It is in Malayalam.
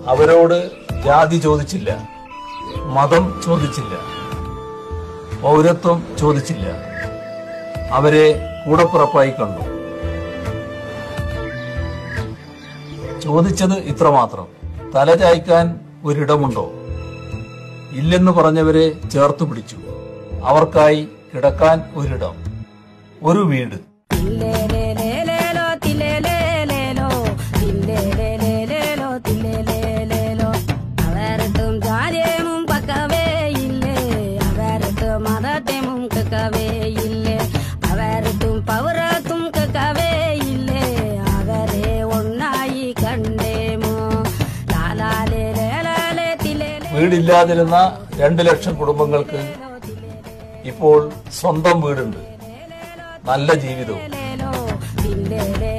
അവരോട് ജാതി ചോദിച്ചില്ല മതം ചോദിച്ചില്ല പൗരത്വം ചോദിച്ചില്ല അവരെ കൂടപ്പിറപ്പായി കണ്ടു ചോദിച്ചത് ഇത്രമാത്രം തല ചായ്ക്കാൻ ഒരിടമുണ്ടോ ഇല്ലെന്ന് പറഞ്ഞവരെ ചേർത്തു പിടിച്ചു അവർക്കായി കിടക്കാൻ ഒരിടം ഒരു വീട് തില്ലേലേലേലേലോ, തില്ലേലേലേലോ, തില്ലേലേലേലേലോ, തില്ലേലേലേലോ. അവരട്ടും ജാതിയും പക്കവേ ഇല്ലേ അവരട്ടും മതത്തെയും കക്കവേ ഇല്ലേ അവരട്ടും പൗരത്തും കക്കവേ ഇല്ലേ അവരെ ഒന്നായി കണ്ടേമോ ലാലാലേ ലേലാലേ തില്ലേലേ വീടില്ലാതിരുന്ന രണ്ട് ലക്ഷം കുടുംബങ്ങൾക്ക് ഇപ്പോൾ സ്വന്തം വീടുണ്ട് നല്ല ജീവിതവും ലേലോ, തില്ലേലേ